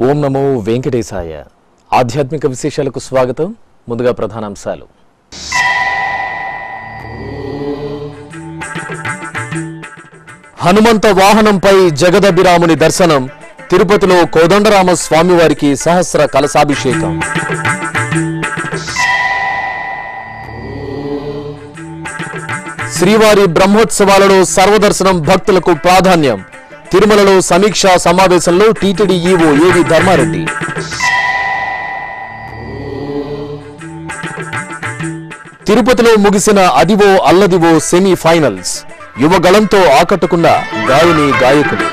ఓం నమో వెంకటేశాయ ఆధ్యాత్మిక విశేషాలకు స్వాగతం ముందుగా ప్రధానాంశాలు హనుమంత వాహనంపై జగదభిరాముని దర్శనం తిరుపతిలో కోదండరామ స్వామివారికి సహస్ర కలశాభిషేకం శ్రీవారి బ్రహ్మోత్సవాలలో సర్వదర్శనం భక్తులకు ప్రాధాన్యం తిరుమలలో సమీక్షా సమావేశంలో టీటీడీ ఈవో ఏవి ధర్మారెడ్డి తిరుపతిలో ముగిసిన అదివో అల్లదివో సెమీ ఫైనల్స్ యువగళంతో ఆకట్టుకున్న గాయని గాయకులు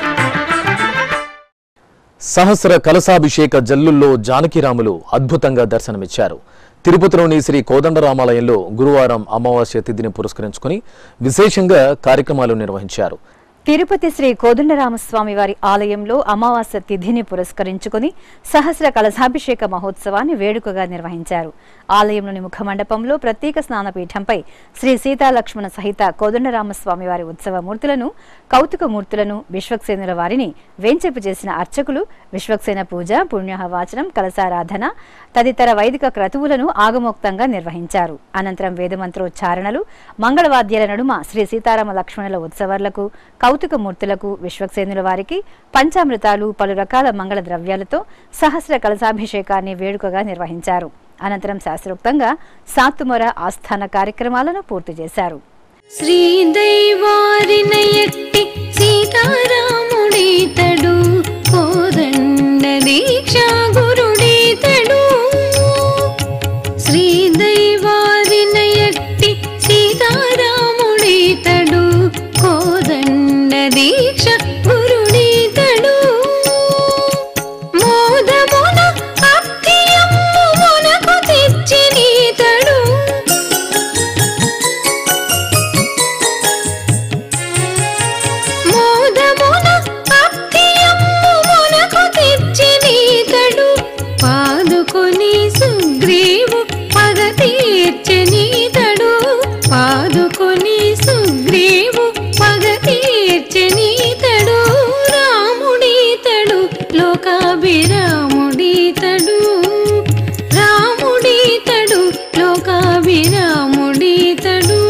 సహస్ర కలశాభిషేక జల్లుల్లో జానకిరాములు అద్భుతంగా దర్శనమిచ్చారు తిరుపతిలోని శ్రీ కోదండరామాలయంలో గురువారం అమావాస్య తిథిని పురస్కరించుకుని విశేషంగా కార్యక్రమాలు నిర్వహించారు తిరుపతి శ్రీ కోదండరామస్వామి వారి ఆలయంలో అమావాస్య తిథిని పురస్కరించుకుని సహస్ర కలశాభిషేక మహోత్సవాన్ని వేడుకగా నిర్వహించారు ఆలయంలోని ముఖమండపంలో ప్రత్యేక స్నానపీఠంపై శ్రీ సీతాలక్ష్మణ సహిత కోదండరామస్వామి వారి ఉత్సవ మూర్తులను కౌతుక మూర్తులను విశ్వక్సేనుల వారిని వేంచేపు చేసిన అర్చకులు విశ్వక్సేన పూజ పుణ్యహవాచనం కలశారాధన తదితర వైదిక క్రతువులను ఆగమోక్తంగా నిర్వహించారు అనంతరం వేదమంత్రోచ్చారణలు మంగళవాద్యాల నడుమ శ్రీ సీతారామ లక్ష్మణుల ఉత్సవాలకు కౌతుక మూర్తులకు విశ్వక్సేనుల వారికి పంచామృతాలు పలు రకాల మంగళ ద్రవ్యాలతో సహస్ర కలశాభిషేకాన్ని వేడుకగా నిర్వహించారు అనంతరం శాస్త్రోక్తంగా సాత్తుమొర ఆస్థాన కార్యక్రమాలను పూర్తి చేశారు శ్రీదైవారినయట్టి సీతారాముడీతడు కోదండ దీక్షా గురుడీతడు శ్రీదైవారినయట్టి సీతారాముడీతడు కోదండ దీక్ష గురుడీతడు మోదమున అప్పియమ్ము మునకు తెచ్చినీతడు మోదమున అప్పియమ్ము మునకు తెచ్చినీతడు పాదుకొని సుగ్రీవు పగ తీర్చనీతడు పాదుకొని సుగ్రీవు పగ తీర్చనీతడు రాముడీతడు లోకాభిరాముడీతడు రాముడీతడు లోకాభిరాముడీతడు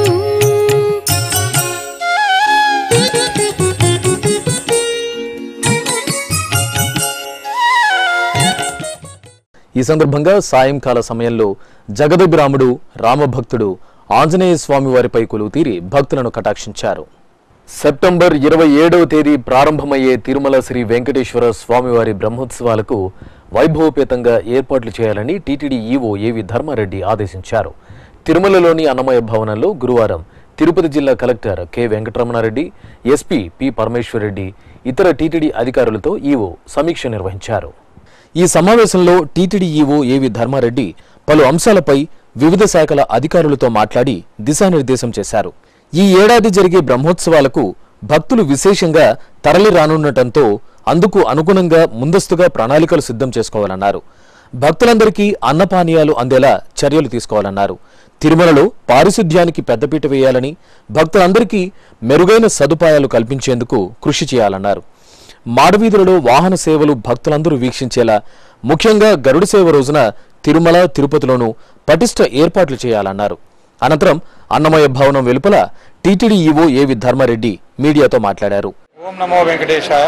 ఈ సందర్భంగా సాయంకాల సమయంలో జగదభిరాముడు రామభక్తుడు ఆంజనేయ స్వామి వారిపై కొలువు తీరి భక్తులను కటాక్షించారు సెప్టెంబర్ ఇరవై ఏడవ తేదీ ప్రారంభమయ్యే తిరుమల శ్రీ వెంకటేశ్వర స్వామివారి బ్రహ్మోత్సవాలకు వైభవపేతంగా ఏర్పాట్లు చేయాలని టీటీడీ ఈవో ఏవి ధర్మారెడ్డి ఆదేశించారు తిరుమలలోని అన్నమయ భవనంలో గురువారం తిరుపతి జిల్లా collector K Venkataramanareddy SP P Parameswarareddy ఇతర టీటీడీ అధికారులతో ఈవో సమీక్ష నిర్వహించారు ఈ సమావేశంలో టీటీడీ ఈవో ఏవి ధర్మారెడ్డి పలు అంశాలపై వివిధ శాఖల అధికారులతో మాట్లాడి దిశానిర్దేశం చేశారు ఈ ఏడాది జరిగే బ్రహ్మోత్సవాలకు భక్తులు విశేషంగా తరలి రానుండటంతో అందుకు అనుగుణంగా ముందస్తుగా ప్రణాళికలు సిద్ధం చేసుకోవాలన్నారు భక్తులందరికీ అన్నపానీయాలు అందేలా చర్యలు తీసుకోవాలన్నారు తిరుమలలో పారిశుధ్యానికి పెద్దపీట వేయాలని భక్తులందరికీ మెరుగైన సదుపాయాలు కల్పించేందుకు కృషి చేయాలన్నారు మాడవీధులలో వాహన సేవలు భక్తులందరూ వీక్షించేలా ముఖ్యంగా గరుడ సేవ రోజున తిరుమల తిరుపతిలోనూ పటిష్ట ఏర్పాట్లు చేయాలన్నారు అనంతరం అన్నమయ భవనం వెలుపల టీటీడీ ఈవో ఏవి ధర్మారెడ్డి మీడియాతో మాట్లాడారు ఓం నమో వెంకటేశాయ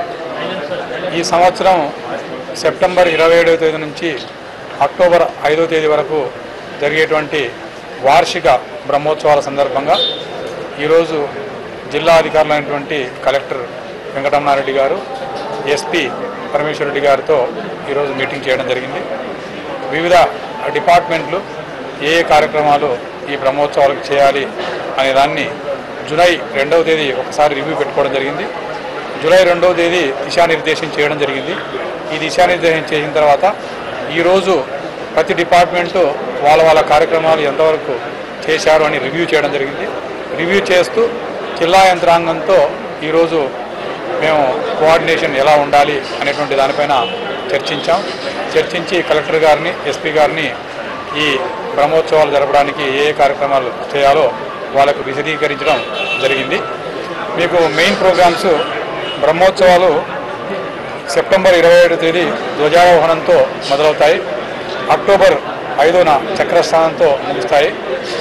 ఈ సంవత్సరం సెప్టెంబర్ ఇరవై ఏడవ తేదీ నుంచి అక్టోబర్ ఐదవ తేదీ వరకు జరిగేటువంటి వార్షిక బ్రహ్మోత్సవాల సందర్భంగా ఈరోజు జిల్లా అధికారులైనటువంటి కలెక్టర్ వెంకటరమణారెడ్డి గారు ఎస్పీ పరమేశ్వరరెడ్డి గారితో ఈరోజు మీటింగ్ చేయడం జరిగింది వివిధ డిపార్ట్మెంట్లు ఏ ఏ కార్యక్రమాలు ఈ బ్రహ్మోత్సవాలకు చేయాలి అనే దాన్ని జూలై రెండవ తేదీ ఒకసారి రివ్యూ పెట్టుకోవడం జరిగింది జూలై రెండవ తేదీ దిశానిర్దేశం చేయడం జరిగింది ఈ దిశానిర్దేశం చేసిన తర్వాత ఈరోజు ప్రతి డిపార్ట్మెంటు వాళ్ళ వాళ్ళ కార్యక్రమాలు ఎంతవరకు చేశారు అని రివ్యూ చేయడం జరిగింది రివ్యూ చేస్తూ జిల్లా యంత్రాంగంతో ఈరోజు మేము కోఆర్డినేషన్ ఎలా ఉండాలి అనేటువంటి దానిపైన చర్చించాం చర్చించి కలెక్టర్ గారిని ఎస్పీ గారిని ఈ బ్రహ్మోత్సవాలు జరపడానికి ఏ ఏ కార్యక్రమాలు చేయాలో వాళ్ళకు విశదీకరించడం జరిగింది మీకు మెయిన్ ప్రోగ్రామ్స్ బ్రహ్మోత్సవాలు సెప్టెంబర్ ఇరవై ఏడు తేదీ ధ్వజారోహణంతో మొదలవుతాయి అక్టోబర్ ఐదున చక్రస్థానంతో ముగుస్తాయి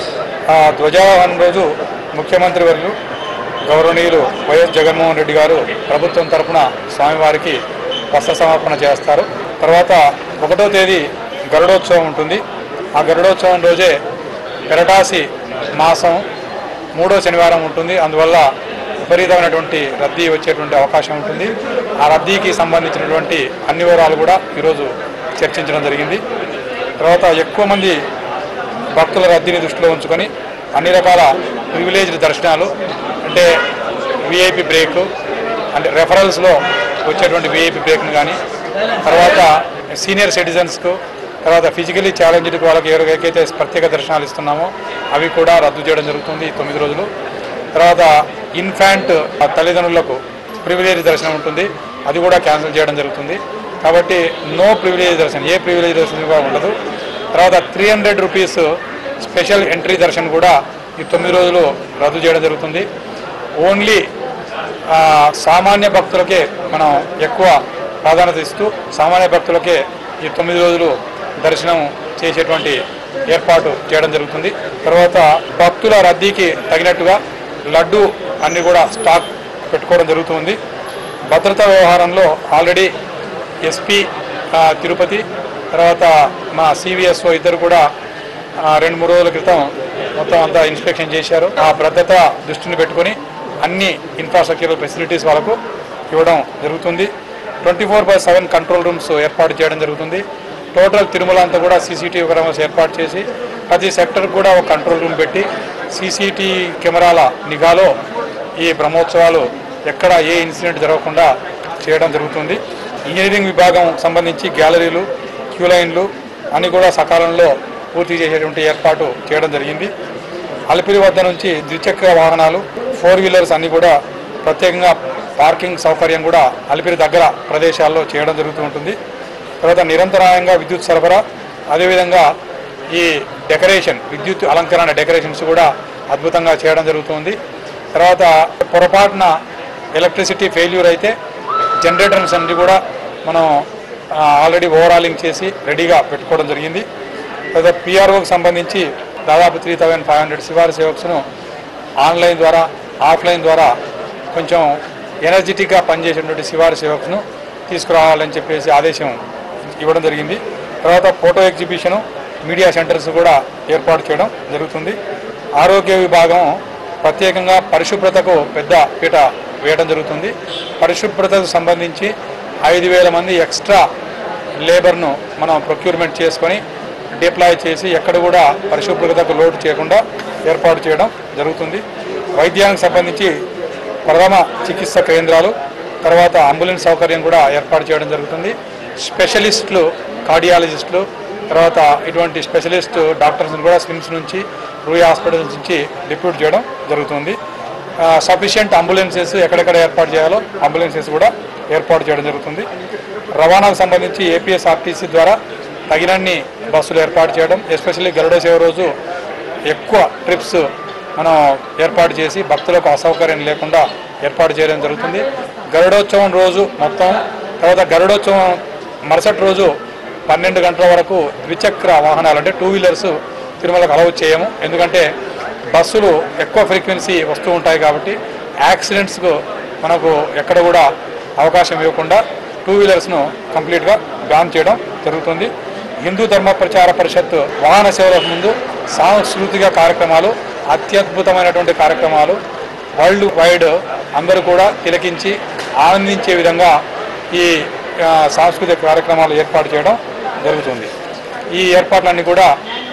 ఆ ధ్వజారోహణం రోజు ముఖ్యమంత్రి వర్యులు గౌరవనీయులు వైఎస్ జగన్మోహన్ రెడ్డి గారు ప్రభుత్వం తరపున స్వామివారికి వస్త్ర సమర్పణ చేస్తారు తర్వాత ఒకటో తేదీ గరుడోత్సవం ఉంటుంది ఆ గరుడోత్సవం రోజే పెరటాసి మాసం మూడో శనివారం ఉంటుంది అందువల్ల విపరీతమైనటువంటి రద్దీ వచ్చేటువంటి అవకాశం ఉంటుంది ఆ రద్దీకి సంబంధించినటువంటి అన్ని వివరాలు కూడా ఈరోజు చర్చించడం జరిగింది తర్వాత ఎక్కువ మంది భక్తుల రద్దీని దృష్టిలో ఉంచుకొని అన్ని రకాల ప్రివిలేజ్డ్ దర్శనాలు అంటే విఐపి బ్రేక్ అంటే రెఫరల్స్లో వచ్చేటువంటి విఐపి బ్రేక్ను కానీ తర్వాత సీనియర్ సిటిజన్స్కు తర్వాత ఫిజికలీ ఛాలెంజ్డ్ వాళ్ళకి ఎవరికైతే ప్రత్యేక దర్శనాలు ఇస్తున్నామో అవి కూడా రద్దు చేయడం జరుగుతుంది ఈ తొమ్మిది రోజులు తర్వాత ఇన్ఫాంట్ తల్లిదండ్రులకు ప్రివిలేజ్ దర్శనం ఉంటుంది అది కూడా క్యాన్సిల్ చేయడం జరుగుతుంది కాబట్టి నో ప్రివిలేజ్ దర్శనం ఏ ప్రివిలేజ్ దర్శనం కూడా ఉండదు తర్వాత three hundred rupees special entry దర్శనం కూడా ఈ తొమ్మిది రోజులు రద్దు చేయడం జరుగుతుంది ఓన్లీ ఆ, సామాన్య భక్తులకే మనం ఎక్కువ ప్రాధాన్యత ఇస్తూ సామాన్య భక్తులకే ఈ తొమ్మిది రోజులు దర్శనం చేసేటువంటి ఏర్పాటు చేయడం జరుగుతుంది తర్వాత భక్తుల రద్దీకి తగినట్టుగా లడ్డు అన్ని కూడా స్టాక్ పెట్టుకోవడం జరుగుతుంది భద్రతా వ్యవహారంలో ఆల్రెడీ ఎస్పీ తిరుపతి తర్వాత మా సివిఎస్ఓ ఇద్దరు కూడా ఆ, రెండు మూడు రోజుల క్రితం మొత్తం అంతా ఇన్స్పెక్షన్ చేశారు ఆ భద్రత దృష్టిని పెట్టుకొని అన్ని ఇన్ఫ్రాస్ట్రక్చరల్ ఫెసిలిటీస్ వాళ్ళకు ఇవ్వడం జరుగుతుంది twenty four by seven control rooms ఏర్పాటు చేయడం జరుగుతుంది టోటల్ తిరుమల అంతా కూడా సీసీటీవీ కెమెరాస్ ఏర్పాటు చేసి ప్రతి సెక్టర్ కూడా ఒక కంట్రోల్ రూమ్ పెట్టి సీసీటీ కెమెరాల నిఘాలో ఈ బ్రహ్మోత్సవాలు ఎక్కడ ఏ ఇన్సిడెంట్ జరగకుండా చేయడం జరుగుతుంది ఇంజనీరింగ్ విభాగం సంబంధించి గ్యాలరీలు క్యూ లైన్లు అన్ని కూడా సకాలంలో పూర్తి చేసేటువంటి ఏర్పాటు చేయడం జరిగింది అలిపిరి వద్ద నుంచి ద్విచక్ర వాహనాలు ఫోర్ వీలర్స్ అన్ని కూడా ప్రత్యేకంగా పార్కింగ్ సౌకర్యం కూడా అలిపిరి దగ్గర ప్రదేశాల్లో చేయడం జరుగుతూ ఉంటుంది తర్వాత నిరంతరాయంగా విద్యుత్ సరఫరా అదేవిధంగా ఈ డెకరేషన్ విద్యుత్ అలంకరణ డెకరేషన్స్ కూడా అద్భుతంగా చేయడం జరుగుతుంది తర్వాత పొరపాటున ఎలక్ట్రిసిటీ ఫెయిల్యూర్ అయితే జనరేటర్స్ అన్ని కూడా మనం ఆల్రెడీ ఓవరాలింగ్ చేసి రెడీగా పెట్టుకోవడం జరిగింది తర్వాత పిఆర్ఓకి సంబంధించి దాదాపు త్రీ థౌజండ్ ఫైవ్ హండ్రెడ్ శివారు సేవక్స్ను ఆన్లైన్ ద్వారా ఆఫ్లైన్ ద్వారా కొంచెం ఎనర్జెటిక్గా పనిచేసేటువంటి శివారు సేవక్స్ను తీసుకురావాలని చెప్పేసి ఆదేశం ఇవ్వడం జరిగింది తర్వాత ఫోటో ఎగ్జిబిషను మీడియా సెంటర్స్ కూడా ఏర్పాటు చేయడం జరుగుతుంది ఆరోగ్య విభాగం ప్రత్యేకంగా పరిశుభ్రతకు పెద్ద పీట వేయడం జరుగుతుంది పరిశుభ్రతకు సంబంధించి ఐదు వేల మంది ఎక్స్ట్రా లేబర్ను మనం ప్రొక్యూర్మెంట్ చేసుకొని డిప్లాయ్ చేసి ఎక్కడ కూడా పరిశుభ్రతకు లోటు చేయకుండా ఏర్పాటు చేయడం జరుగుతుంది వైద్యానికి సంబంధించి ప్రథమ చికిత్స కేంద్రాలు తర్వాత అంబులెన్స్ సౌకర్యం కూడా ఏర్పాటు చేయడం జరుగుతుంది స్పెషలిస్టులు కార్డియాలజిస్టులు తర్వాత ఇటువంటి స్పెషలిస్ట్ డాక్టర్స్ని కూడా స్విమ్స్ నుంచి రూయ్ హాస్పిటల్స్ నుంచి డిప్యూట్ చేయడం జరుగుతుంది సఫిషియంట్ అంబులెన్సెస్ ఎక్కడెక్కడ ఏర్పాటు చేయాలో అంబులెన్సెస్ కూడా ఏర్పాటు చేయడం జరుగుతుంది రవాణాకు సంబంధించి ఏపీఎస్ఆర్టీసీ ద్వారా తగినన్ని బస్సులు ఏర్పాటు చేయడం ఎస్పెషల్లీ గరుడ సేవ రోజు ఎక్కువ ట్రిప్స్ మనం ఏర్పాటు చేసి భక్తులకు అసౌకర్యం లేకుండా ఏర్పాటు చేయడం జరుగుతుంది గరుడోత్సవం రోజు మొత్తం తర్వాత గరుడోత్సవం మరుసటి రోజు పన్నెండు గంటల వరకు ద్విచక్ర వాహనాలు అంటే టూ వీలర్స్ తిరుమలకు అలౌ చేయము ఎందుకంటే బస్సులు ఎక్కువ ఫ్రీక్వెన్సీ వస్తూ ఉంటాయి కాబట్టి యాక్సిడెంట్స్కు మనకు ఎక్కడ కూడా అవకాశం ఇవ్వకుండా టూ వీలర్స్ను కంప్లీట్గా బ్యాన్ చేయడం జరుగుతుంది హిందూ ధర్మ ప్రచార పరిషత్ వాహన సేవలకు ముందు సాంస్కృతిక కార్యక్రమాలు అత్యద్భుతమైనటువంటి కార్యక్రమాలు వరల్డ్ వైడ్ అందరూ కూడా తిలకించి ఆనందించే విధంగా ఈ ఆ, సాంస్కృతిక కార్యక్రమాలు ఏర్పాటు చేయడం జరుగుతుంది ఈ ఏర్పాట్లన్నీ కూడా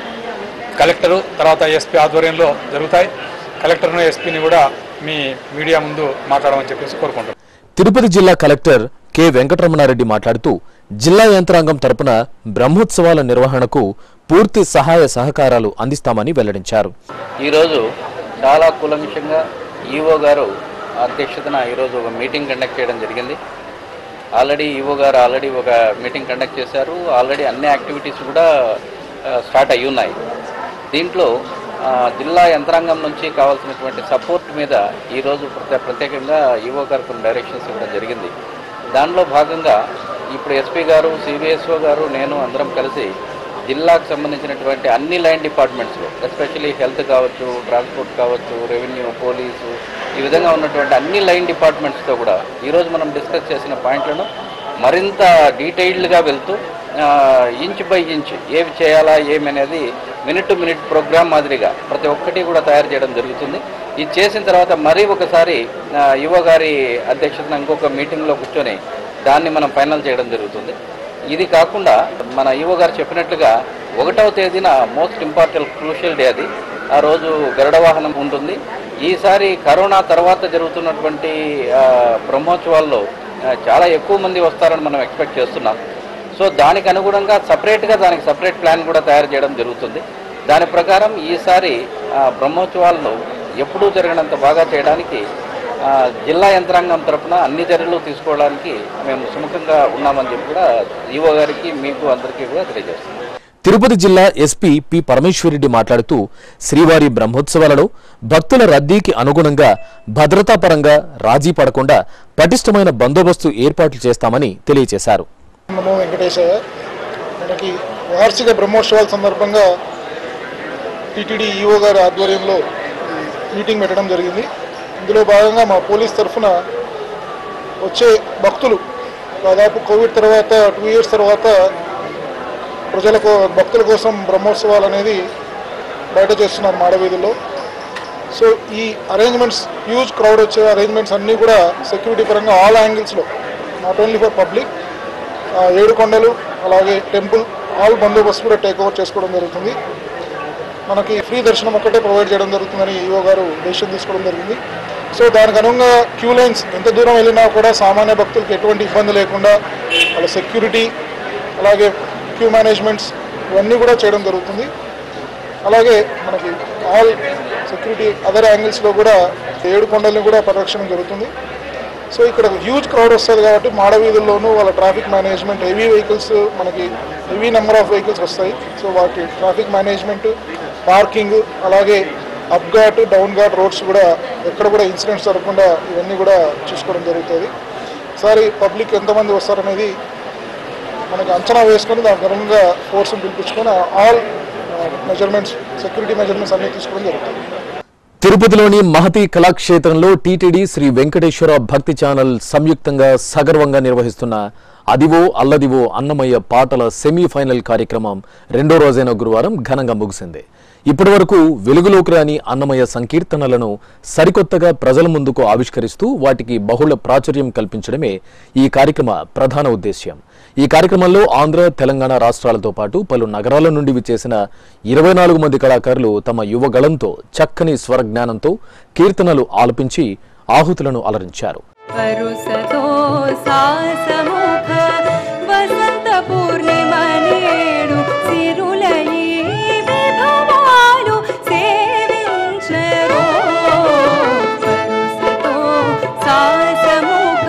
కలెక్టరు తర్వాత ఎస్పీ ఆధ్వర్యంలో జరుగుతాయి కలెక్టర్ను ఎస్పీని కూడా మీ మీడియా ముందు మాట్లాడమని చెప్పేసి కోరుకుంటున్నాను తిరుపతి జిల్లా కలెక్టర్ కె వెంకటరమణారెడ్డి మాట్లాడుతూ జిల్లా యంత్రాంగం తరపున బ్రహ్మోత్సవాల నిర్వహణకు పూర్తి సహాయ సహకారాలు అందిస్తామని వెల్లడించారు ఈరోజు చాలా కూలంకషంగా ఈఓ గారు అధ్యక్షతన ఈరోజు ఒక మీటింగ్ కండక్ట్ చేయడం జరిగింది ఆల్రెడీ ఈఓ గారు ఆల్రెడీ ఒక మీటింగ్ కండక్ట్ చేశారు ఆల్రెడీ అన్ని యాక్టివిటీస్ కూడా ఆ, స్టార్ట్ అయ్యి ఉన్నాయి దీంట్లో ఆ, జిల్లా యంత్రాంగం నుంచి కావాల్సినటువంటి సపోర్ట్ మీద ఈరోజు ప్రత్యే- ప్రత్యేకంగా ఈఓ గారు కొన్ని డైరెక్షన్స్ ఇవ్వడం జరిగింది దానిలో భాగంగా ఇప్పుడు ఎస్పీ గారు సిబిఎస్ఓ గారు నేను అందరం కలిసి జిల్లాకు సంబంధించినటువంటి అన్ని లైన్ డిపార్ట్మెంట్స్లో ఎస్పెషలీ హెల్త్ కావచ్చు ట్రాన్స్పోర్ట్ కావచ్చు రెవెన్యూ పోలీసు ఈ విధంగా ఉన్నటువంటి అన్ని లైన్ డిపార్ట్మెంట్స్తో కూడా ఈరోజు మనం డిస్కస్ చేసిన పాయింట్లను మరింత డీటెయిల్డ్గా వెళ్తూ ఆ, ఇంచ్ బై ఇంచ్ ఏవి చేయాలా ఏమి అనేది మినిట్ టు మినిట్ ప్రోగ్రామ్ మాదిరిగా ప్రతి ఒక్కటి కూడా తయారు చేయడం జరుగుతుంది ఇది చేసిన తర్వాత మరీ ఒకసారి ఆ, యువ గారి అధ్యక్షతన ఇంకొక మీటింగ్లో కూర్చొని దాన్ని మనం ఫైనల్ చేయడం జరుగుతుంది ఇది కాకుండా మన యువ గారు చెప్పినట్లుగా ఒకటవ తేదీన మోస్ట్ ఇంపార్టెంట్ క్రూషియల్ డే అది ఆ రోజు గరుడ వాహనం ఉంటుంది ఈసారి కరోనా తర్వాత జరుగుతున్నటువంటి ఆ, బ్రహ్మోత్సవాల్లో ఆ, చాలా ఎక్కువ మంది వస్తారని మనం ఎక్స్పెక్ట్ చేస్తున్నాం సో దానికి అనుగుణంగా సపరేట్గా దానికి సపరేట్ ప్లాన్ కూడా తయారు చేయడం జరుగుతుంది దాని ప్రకారం ఈసారి ఆ, బ్రహ్మోత్సవాలను ఎప్పుడూ జరగనంత బాగా చేయడానికి ఆ, జిల్లా యంత్రాంగం తరపున అన్ని చర్యలు తీసుకోవడానికి మేము సుముఖంగా ఉన్నామని చెప్పి కూడా ఈవో గారికి మీకు అందరికీ కూడా తెలియజేస్తున్నాం తిరుపతి జిల్లా ఎస్పీ పి పరమేశ్వరరెడ్డి మాట్లాడుతూ శ్రీవారి బ్రహ్మోత్సవాలలో భక్తుల రద్దీకి అనుగుణంగా భద్రతా పరంగా రాజీ పడకుండా పటిష్టమైన బందోబస్తు ఏర్పాట్లు చేస్తామని తెలియజేశారు నమో వెంకటేశయ్య మనకి వార్షిక బ్రహ్మోత్సవాల సందర్భంగా టీటీడీ ఈఓ గారి ఆధ్వర్యంలో ఈ మీటింగ్ పెట్టడం జరిగింది ఇందులో భాగంగా మా పోలీస్ తరఫున వచ్చే భక్తులు దాదాపు కోవిడ్ తర్వాత టూ ఇయర్స్ తర్వాత ప్రజలకు భక్తుల కోసం బ్రహ్మోత్సవాలు అనేది బయట చేస్తున్నారు మాడవీధుల్లో సో ఈ అరేంజ్మెంట్స్ హ్యూజ్ క్రౌడ్ వచ్చే అరేంజ్మెంట్స్ అన్నీ కూడా సెక్యూరిటీ పరంగా ఆల్ యాంగిల్స్లో నాట్ ఓన్లీ ఫర్ పబ్లిక్ ఏడు కొండలు అలాగే టెంపుల్ ఆల్ బందోబస్తు కూడా టేక్ ఓవర్ చేసుకోవడం జరుగుతుంది మనకి ఫ్రీ దర్శనం ఒక్కటే ప్రొవైడ్ చేయడం జరుగుతుందని ఈఓ గారు డెసిషన్ తీసుకోవడం జరిగింది సో దానికి అనుగుణంగా క్యూ లైన్స్ ఎంత దూరం వెళ్ళినా కూడా సామాన్య భక్తులకు ఎటువంటి ఇబ్బంది లేకుండా వాళ్ళ సెక్యూరిటీ అలాగే క్యూ మేనేజ్మెంట్స్ ఇవన్నీ కూడా చేయడం జరుగుతుంది అలాగే మనకి ఆల్ సెక్యూరిటీ అదర్ యాంగిల్స్లో కూడా ఏడు కొండల్ని కూడా పరిరక్షణ జరుగుతుంది సో ఇక్కడ హ్యూజ్ క్రౌడ్ వస్తుంది కాబట్టి మాడవీధుల్లోనూ వాళ్ళ ట్రాఫిక్ మేనేజ్మెంట్ హెవీ వెహికల్స్ మనకి హెవీ నెంబర్ ఆఫ్ వెహికల్స్ వస్తాయి సో వాటి ట్రాఫిక్ మేనేజ్మెంట్ పార్కింగ్ అలాగే up ghat down ghat roads కూడా ఎక్కడ కూడా ఇన్సిడెంట్స్ జరగకుండా ఇవన్నీ కూడా చూసుకోవడం జరుగుతుంది ఒకసారి పబ్లిక్ ఎంతమంది వస్తారనేది మనకి అంచనా వేసుకొని దానికి అనుగుణంగా ఫోర్స్ని పిలిపించుకొని ఆల్ మెజర్మెంట్స్ సెక్యూరిటీ మెజర్మెంట్స్ అన్నీ తీసుకోవడం జరుగుతుంది తిరుపతిలోని మహతి కళాక్షేత్రంలో టీటీడీ శ్రీ వెంకటేశ్వర భక్తి ఛానల్ సంయుక్తంగా సగర్వంగా నిర్వహిస్తున్న అదివో అల్లదివో అన్నమయ్య పాటల సెమీఫైనల్ కార్యక్రమం రెండో రోజైన గురువారం ఘనంగా ముగిసింది ఇప్పటి వరకు వెలుగులోకి రాని అన్నమయ్య సంకీర్తనలను సరికొత్తగా ప్రజల ముందుకు ఆవిష్కరిస్తూ వాటికి బహుళ ప్రాచుర్యం కల్పించడమే ఈ కార్యక్రమ ప్రధాన ఉద్దేశ్యం ఈ కార్యక్రమంలో ఆంధ్ర తెలంగాణ రాష్ట్రాలతో పాటు పలు నగరాల నుండి విచ్చేసిన ఇరవై నాలుగు మంది కళాకారులు తమ యువగళంతో చక్కని స్వరజ్ఞానంతో కీర్తనలు ఆలపించి ఆహుతులను అలరించారు పరుసతో సాసముఖ వసంత పూర్ణిమ నేడు సిరులయి విభవాలు సేవించరో పరుసతో సాసముఖ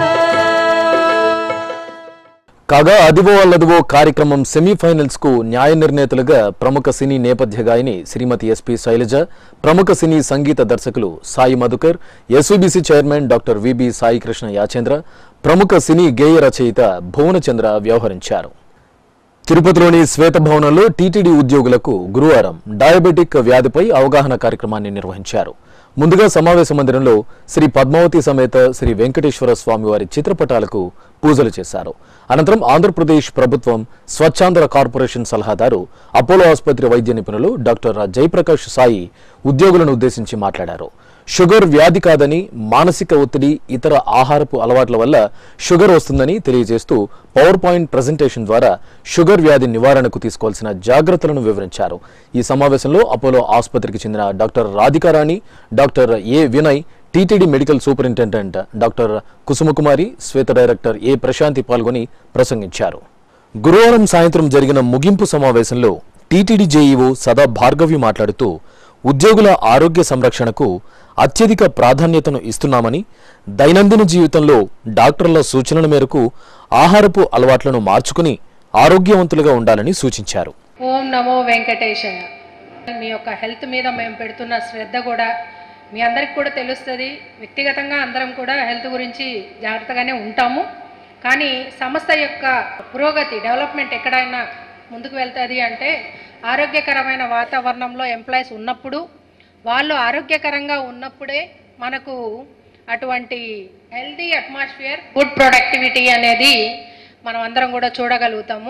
కాగా అదివో అల్లదివో కార్యక్రమం సెమీఫైనల్స్ కు న్యాయ నిర్ణేతలుగా ప్రముఖ సినీ నేపథ్య గాయని శ్రీమతి ఎస్పి శైలజ ప్రముఖ సినీ సంగీత దర్శకులు Sai Madhukar SVBC chairman doctor VB Sai Krishna Yachendra ప్రముఖ సినీ గేయ రచయిత భువనచంద్ర వ్యవహరించారు తిరుపతిలోని శ్వేతభవనంలో టీటీడీ ఉద్యోగులకు గురువారం డయాబెటిక్ వ్యాధిపై అవగాహన కార్యక్రమాన్ని నిర్వహించారు ముందుగా సమావేశ మందిరంలో శ్రీ పద్మావతి సమేత శ్రీ వెంకటేశ్వర స్వామి వారి చిత్రపటాలకు పూజలు చేశారు అనంతరం ఆంధ్రప్రదేశ్ ప్రభుత్వం స్వచ్ఛాంధ్ర కార్పొరేషన్ సలహాదారు అపోలో ఆసుపత్రి వైద్య నిపుణులు డాక్టర్ జయప్రకాష్ సాయి ఉద్యోగులను ఉద్దేశించి మాట్లాడారు షుగర్ వ్యాధి కాదని మానసిక ఒత్తిడి ఇతర ఆహారపు అలవాట్ల వల్ల షుగర్ వస్తుందని తెలియజేస్తూ పవర్ పాయింట్ ప్రజెంటేషన్ ద్వారా షుగర్ వ్యాధి నివారణకు తీసుకోవాల్సిన జాగ్రత్తలను వివరించారు ఈ సమావేశంలో అపోలో ఆసుపత్రికి చెందిన doctor Radhikarani doctor A Vinay TTD medical superintendent doctor Kusumakumari Shweta director A Prashanti పాల్గొని ప్రసంగించారు గురువారం సాయంత్రం జరిగిన ముగింపు సమావేశంలో టీటీడీ జేఈఓ సదా భార్గవి మాట్లాడుతూ ఉద్యోగుల ఆరోగ్య సంరక్షణకు అత్యధిక ప్రాధాన్యతను ఇస్తున్నామని దైనందిన జీవితంలో డాక్టర్ల సూచనల మేరకు ఆహారపు అలవాట్లను మార్చుకుని ఆరోగ్యవంతులుగా ఉండాలని సూచించారు ఓం నమో వెంకటేశయ మీ యొక్క హెల్త్ మీద మేము పెడుతున్న శ్రద్ధ కూడా మీ అందరికి కూడా తెలుస్తుంది వ్యక్తిగతంగా అందరం కూడా హెల్త్ గురించి జాగ్రత్తగానే ఉంటాము కానీ సంస్థ యొక్క పురోగతి డెవలప్మెంట్ ఎక్కడైనా ముందుకు వెళ్తుంది అంటే ఆరోగ్యకరమైన వాతావరణంలో ఎంప్లాయీస్ ఉన్నప్పుడు వాళ్ళు ఆరోగ్యకరంగా ఉన్నప్పుడే మనకు అటువంటి హెల్దీ అట్మాస్ఫియర్ గుడ్ ప్రొడక్టివిటీ అనేది మనం అందరం కూడా చూడగలుగుతాము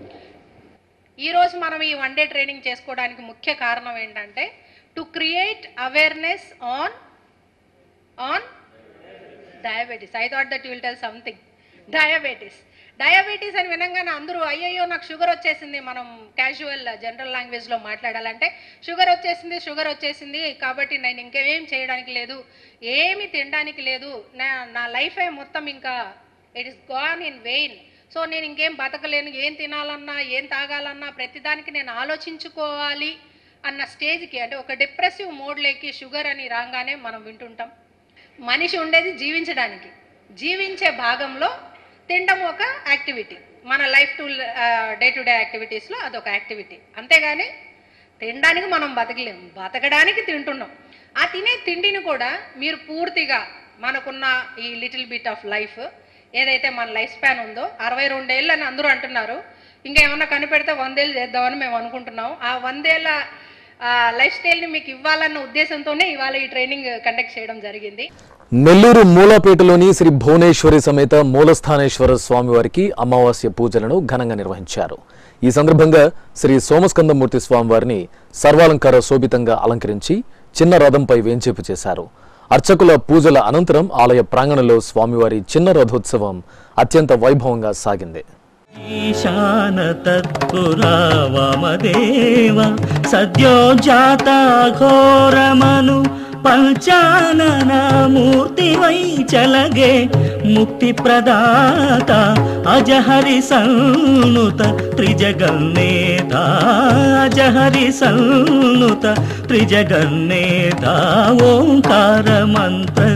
ఈరోజు మనం ఈ వన్ డే ట్రైనింగ్ చేసుకోవడానికి ముఖ్య కారణం ఏంటంటే to create awareness on on diabetes I thought that will tell something diabetes diabetes అని వినంగానే అందరూ అయ్యయ్యో నాకు షుగర్ వచ్చేసింది మనం క్యాజువల్ జనరల్ లాంగ్వేజ్లో మాట్లాడాలంటే షుగర్ వచ్చేసింది షుగర్ వచ్చేసింది కాబట్టి నేను ఇంకేం చేయడానికి లేదు ఏమి తినడానికి లేదు నా నా లైఫే మొత్తం ఇంకా it is gone in vain so నేను ఇంకేం బతకలేను ఏం తినాలన్నా ఏం తాగాలన్నా ప్రతిదానికి నేను ఆలోచించుకోవాలి అన్న స్టేజ్కి అంటే ఒక డిప్రెసివ్ మోడ్లోకి షుగర్ అని రాగానే మనం వింటుంటాం మనిషి ఉండేది జీవించడానికి జీవించే భాగంలో తినడం ఒక యాక్టివిటీ మన life to day to day యాక్టివిటీస్లో అదొక యాక్టివిటీ అంతేగాని తినడానికి మనం బతకలేం బతకడానికి తింటున్నాం ఆ తినే తిండిని కూడా మీరు పూర్తిగా మనకున్న ఈ లిటిల్ బిట్ ఆఫ్ లైఫ్ ఏదైతే మన లైఫ్ స్పాన్ ఉందో అరవై రెండేళ్ళు అని అందరూ అంటున్నారు ఇంకా ఏమన్నా కనిపెడితే వందేళ్ళు చేద్దామని మేము అనుకుంటున్నాం ఆ వందేళ్ళ లైఫ్ స్టైల్ని మీకు ఇవ్వాలన్న ఉద్దేశంతోనే ఇవాళ ఈ ట్రైనింగ్ కండక్ట్ చేయడం జరిగింది నెల్లూరు మూలాపేటలోని శ్రీ భువనేశ్వరి సమేత మూలస్థానేశ్వర స్వామివారికి అమావాస్య పూజలను ఘనంగా నిర్వహించారు ఈ సందర్భంగా శ్రీ సోమస్కందమూర్తి స్వామివారిని సర్వాలంకార శోభితంగా అలంకరించి చిన్న రథంపై వేంచేపు చేశారు అర్చకుల పూజల అనంతరం ఆలయ ప్రాంగణంలో స్వామివారి చిన్న రథోత్సవం అత్యంత వైభవంగా సాగింది ఈశాన తత్పురా వామదేవ సద్యోజాత ఘోరమను పంచానన మూర్తి వై చలగే ముక్తి ప్రదాత అజహరి సన్నుత త్రిజగన్నేత అజహరి సన్నుత త్రిజగన్నేత ఓంకార మంత్ర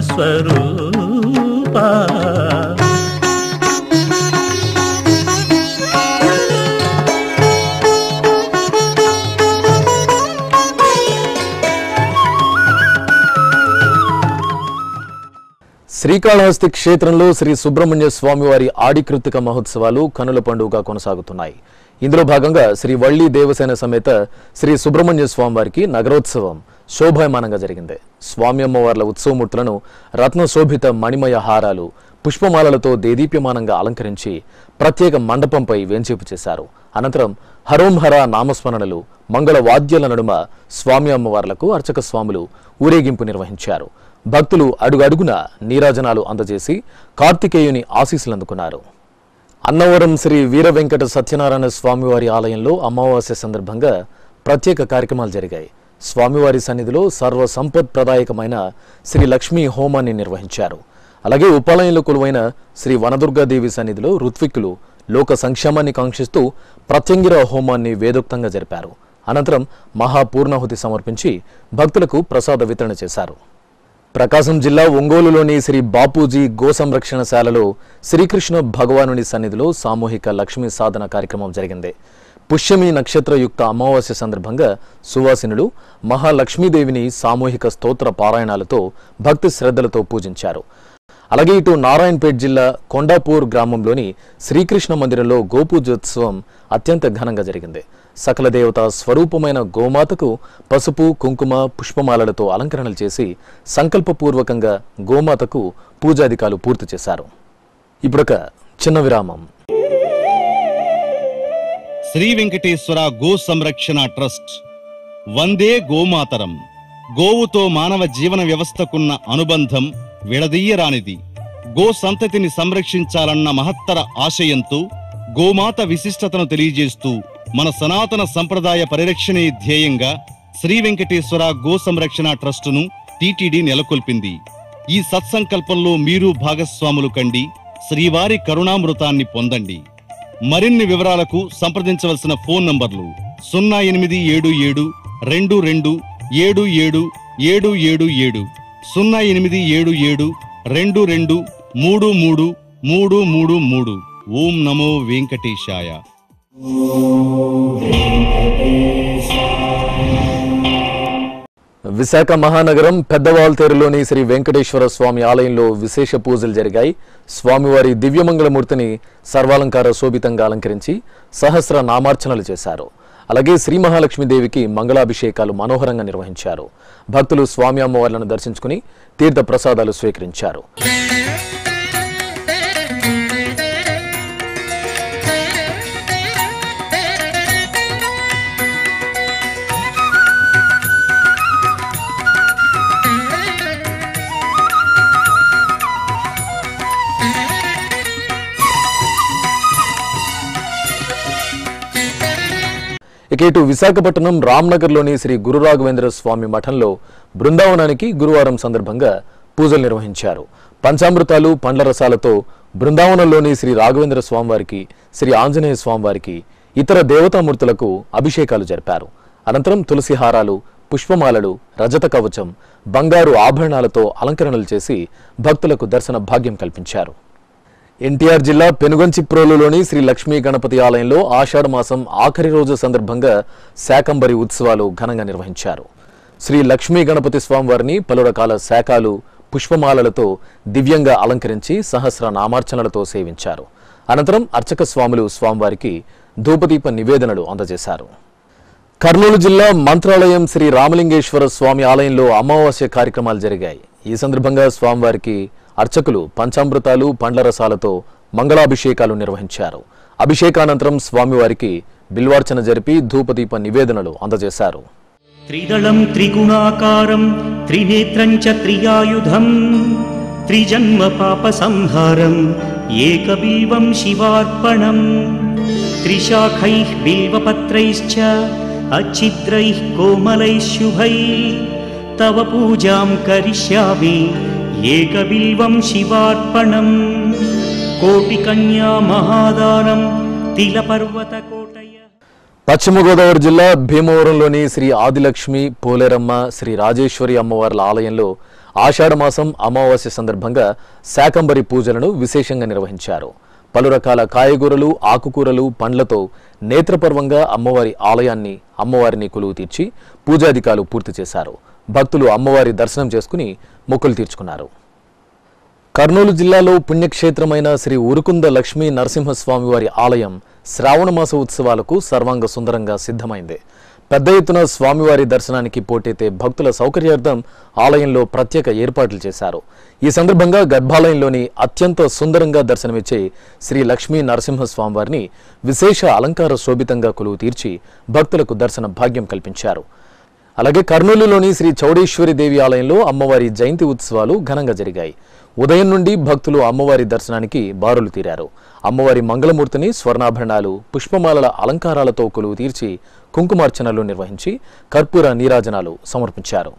స్వరూపా శ్రీకాళహస్తి క్షేత్రంలో శ్రీ సుబ్రహ్మణ్య స్వామివారి ఆడికృతిక మహోత్సవాలు కనుల పండుగ కొనసాగుతున్నాయి ఇందులో భాగంగా శ్రీ వల్లి దేవసేన సమేత శ్రీ సుబ్రహ్మణ్య స్వామివారికి నగరోత్సవం శోభాయమానంగా జరిగింది స్వామి అమ్మవార్ల ఉత్సవమూర్తులను రత్న శోభిత మణిమయ హారాలు పుష్పమాలలతో దేదీప్యమానంగా అలంకరించి ప్రత్యేక మండపంపై వేంచేపు చేశారు అనంతరం హరోం హర నామస్మరణలు మంగళ వాద్యాల నడుమ స్వామి అమ్మవార్లకు అర్చక స్వాములు ఊరేగింపు నిర్వహించారు భక్తులు అడుగడుగున నీరాజనాలు అందజేసి కార్తికేయుని ఆశీస్సులు అందుకున్నారు అన్నవరం శ్రీ వీర వెంకట సత్యనారాయణ స్వామివారి ఆలయంలో అమావాస్య సందర్భంగా ప్రత్యేక కార్యక్రమాలు జరిగాయి స్వామివారి సన్నిధిలో సర్వ సంపత్ ప్రదాయకమైన శ్రీ లక్ష్మీ హోమాన్ని నిర్వహించారు అలాగే ఉపాలయంలో కొలువైన శ్రీ వనదుర్గాదేవి సన్నిధిలో ఋత్విక్కులు లోక సంక్షేమాన్ని కాంక్షిస్తూ ప్రత్యంగిర హోమాన్ని వేదోక్తంగా జరిపారు అనంతరం మహాపూర్ణాహుతి సమర్పించి భక్తులకు ప్రసాద వితరణ చేశారు ప్రకాశం జిల్లా ఒంగోలులోని శ్రీ బాపూజీ గో సంరక్షణశాలలో శ్రీకృష్ణ భగవానుని సన్నిధిలో సామూహిక లక్ష్మీ సాధన కార్యక్రమం జరిగింది పుష్యమి నక్షత్రయుక్త అమావాస్య సందర్భంగా సువాసినులు మహాలక్ష్మీదేవిని సామూహిక స్తోత్ర పారాయణాలతో భక్తి శ్రద్ధలతో పూజించారు అలాగే ఇటు నారాయణపేట్ జిల్లా కొండాపూర్ గ్రామంలోని శ్రీకృష్ణ మందిరంలో గోపూజోత్సవం అత్యంత ఘనంగా జరిగింది సకల దేవత స్వరూపమైన గోమాతకు పసుపు కుంకుమ పుష్పమాలలతో అలంకరణలు చేసి సంకల్పపూర్వకంగా గోమాతకు పూజాధికాలు పూర్తి చేశారు ఇప్పుడొక చిన్న విరామం శ్రీ వెంకటేశ్వర గో సంరక్షణ ట్రస్ట్ వందే గోమాతరం గోవుతో మానవ జీవన వ్యవస్థకున్న అనుబంధం విడదీయరానిది గో సంతతిని సంరక్షించాలన్న మహత్తర ఆశయంతో గోమాత విశిష్టతను తెలియజేస్తూ మన సనాతన సంప్రదాయ పరిరక్షణే ధ్యేయంగా శ్రీ వెంకటేశ్వర గో సంరక్షణ ట్రస్టును టీటీడీ నెలకొల్పింది ఈ సత్సంకల్పంలో మీరు భాగస్వాములు కండి శ్రీవారి కరుణామృతాన్ని పొందండి మరిన్ని వివరాలకు సంప్రదించవలసిన ఫోన్ నంబర్లు సున్నా ఎనిమిది ఏడు ఏడు రెండు రెండు ఏడు ఏడు ఏడు ఏడు ఏడు సున్నా ఎనిమిది ఏడు ఏడు రెండు రెండు మూడు మూడు మూడు మూడు మూడు ఓం నమో వెంకటేశాయ విశాఖ మహానగరం పెద్దవాల్తేరులోని శ్రీ వెంకటేశ్వర స్వామి ఆలయంలో విశేష పూజలు జరిగాయి స్వామివారి దివ్యమంగళమూర్తిని సర్వాలంకార శోభితంగా అలంకరించి సహస్ర నామార్చనలు చేశారు అలాగే శ్రీ మహాలక్ష్మీదేవికి మంగళాభిషేకాలు మనోహరంగా నిర్వహించారు భక్తులు స్వామి అమ్మవార్లను దర్శించుకుని తీర్థ ప్రసాదాలు స్వీకరించారు ఇక ఇటు విశాఖపట్నం రామ్నగర్లోని శ్రీ గురు రాఘవేంద్ర స్వామి మఠంలో బృందావనానికి గురువారం సందర్భంగా పూజలు నిర్వహించారు పంచామృతాలు పండ్ల రసాలతో బృందావనంలోని శ్రీ రాఘవేంద్ర స్వామివారికి శ్రీ ఆంజనేయ స్వామివారికి ఇతర దేవతామూర్తులకు అభిషేకాలు జరిపారు అనంతరం తులసి హారాలు పుష్పమాలలు రజత కవచం బంగారు ఆభరణాలతో అలంకరణలు చేసి భక్తులకు దర్శన భాగ్యం కల్పించారు ఎన్టీఆర్ జిల్లా పెనుగంచిప్రోలులోని శ్రీ లక్ష్మీ గణపతి ఆలయంలో ఆషాఢ మాసం ఆఖరి రోజు సందర్భంగా శాకంబరి ఉత్సవాలు ఘనంగా నిర్వహించారు శ్రీ లక్ష్మీ గణపతి స్వామివారిని పలు రకాల శాఖలు పుష్పమాలలతో దివ్యంగా అలంకరించి సహస్ర నామార్చనలతో సేవించారు అనంతరం అర్చక స్వాములు స్వామివారికి ధూపదీప నివేదనలు అందజేశారు కర్నూలు జిల్లా మంత్రాలయం శ్రీ రామలింగేశ్వర స్వామి ఆలయంలో అమావాస్య కార్యక్రమాలు జరిగాయి ఈ సందర్భంగా స్వామివారికి అర్చకులు పంచామృతాలు పండ్ల రసాలతో మంగళాభిషేకాలు నిర్వహించారు అభిషేకానంతరం స్వామివారికి బిల్వార్చన జరిపి ధూపదీప నివేదనలు అందజేశారు త్రిదళం త్రిగుణాకారం త్రినేత్రం చ త్రియాయుధం త్రిజన్మ పాప సంహారం ఏకబిల్వం శివార్పణం త్రిశాఖైః బిల్వపత్రైశ్చ అచ్ఛిద్రైः కోమలైः శుభైः తవ పూజాం కరిష్యామి ఏకబిల్వం శివార్పణం కోటికన్యా మహాదానం తిలపర్వత కోటయ పశ్చిమ గోదావరి జిల్లా భీమవరంలోని శ్రీ ఆదిలక్ష్మి పోలేరమ్మ శ్రీ రాజేశ్వరి అమ్మవార్ల ఆలయంలో ఆషాఢ మాసం అమావాస్య సందర్భంగా శాకంబరి పూజలను విశేషంగా నిర్వహించారు పలు రకాల కాయగూరలు ఆకుకూరలు పండ్లతో నేత్రపర్వంగా అమ్మవారి ఆలయాన్ని అమ్మవారిని కొలువు తీర్చి పూజాధికాలు పూర్తి చేశారు భక్తులు అమ్మవారి దర్శనం చేసుకుని మొక్కులు తీర్చుకున్నారు కర్నూలు జిల్లాలో పుణ్యక్షేత్రమైన శ్రీ ఉరుకుంద లక్ష్మీ నరసింహస్వామి వారి ఆలయం శ్రావణ మాస ఉత్సవాలకు సర్వాంగ సుందరంగా సిద్ధమైంది పెద్ద ఎత్తున స్వామివారి దర్శనానికి పోటెత్తే భక్తుల సౌకర్యార్థం ఆలయంలో ప్రత్యేక ఏర్పాట్లు చేశారు ఈ సందర్భంగా గర్భాలయంలోని అత్యంత సుందరంగా దర్శనమిచ్చే శ్రీ లక్ష్మీ నరసింహస్వామి వారిని విశేష అలంకార శోభితంగా కొలువు తీర్చి భక్తులకు దర్శన భాగ్యం కల్పించారు అలాగే కర్నూలులోని శ్రీ చౌడేశ్వరి దేవి ఆలయంలో అమ్మవారి జయంతి ఉత్సవాలు ఘనంగా జరిగాయి ఉదయం నుండి భక్తులు అమ్మవారి దర్శనానికి బారులు తీరారు అమ్మవారి మంగళమూర్తిని స్వర్ణాభరణాలు పుష్పమాలల అలంకారాలతో కొలువు తీర్చి కుంకుమార్చనలు నిర్వహించి కర్పూర నీరాజనాలు సమర్పించారు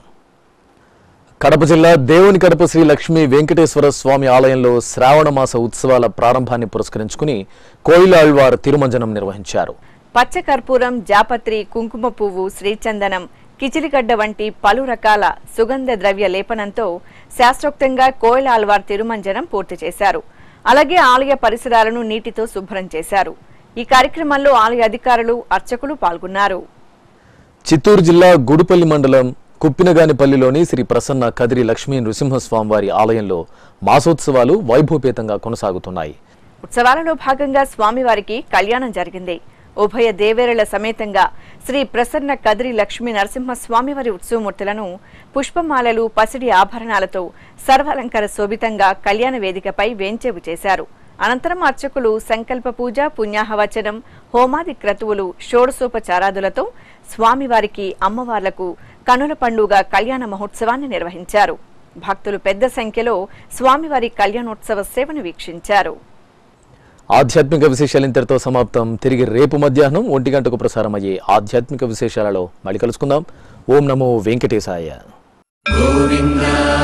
కడప జిల్లా దేవుని కడప శ్రీ లక్ష్మీ వెంకటేశ్వర స్వామి ఆలయంలో శ్రావణ మాస ఉత్సవాల ప్రారంభాన్ని పురస్కరించుకుని కోయిలాళ్వార్ తిరుమంజనం నిర్వహించారు పచ్చకర్పూరం జాపత్రి కుంకుమ పువ్వు శ్రీచందనం కిచిలిగడ్డ వంటి పలు రకాల సుగంధ ద్రవ్య లేపనంతో శాస్త్రోక్తంగా కోయిల ఆల్వార్ తిరుమంజనం పూర్తి చేశారు అలాగే ఆలయ పరిసరాలను నీటితో శుభ్రం చేశారు ఈ కార్యక్రమంలో ఆలయ అధికారులు అర్చకులు పాల్గొన్నారు చిత్తూరు జిల్లా గుడిపల్లి మండలం కుప్పినగానిపల్లిలోని శ్రీ ప్రసన్న కదిరి లక్ష్మీ నృసింహస్వామివారి ఆలయంలో మాసోత్సవాలు వైభవపేతంగా కొనసాగుతున్నాయి ఉత్సవాలలో భాగంగా స్వామివారికి కళ్యాణం జరిగింది ఉభయ దేవేరుల సమేతంగా శ్రీ ప్రసన్న కదిరి లక్ష్మీ నరసింహ స్వామివారి ఉత్సవమూర్తులను పుష్పమాలలు పసిడి ఆభరణాలతో సర్వాలంకార శోభితంగా కళ్యాణ వేదికపై వేంచేవు చేశారు అనంతరం అర్చకులు సంకల్ప పూజ పుణ్యాహవచనం హోమాది క్రతువులు షోడసోపచారాదులతో స్వామివారికి అమ్మవార్లకు కనుల పండుగ కళ్యాణ మహోత్సవాన్ని నిర్వహించారు భక్తులు పెద్ద సంఖ్యలో స్వామివారి కళ్యాణోత్సవ సేవను వీక్షించారు ఆధ్యాత్మిక విశేషాలు ఇంతటితో సమాప్తం తిరిగి రేపు మధ్యాహ్నం ఒంటి గంటకు ప్రసారం అయ్యే ఆధ్యాత్మిక విశేషాలలో మళ్ళీ కలుసుకుందాం ఓం నమో వెంకటేశాయ గోవింద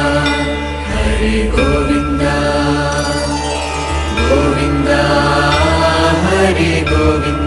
హరి గోవింద గోవింద హరి గోవింద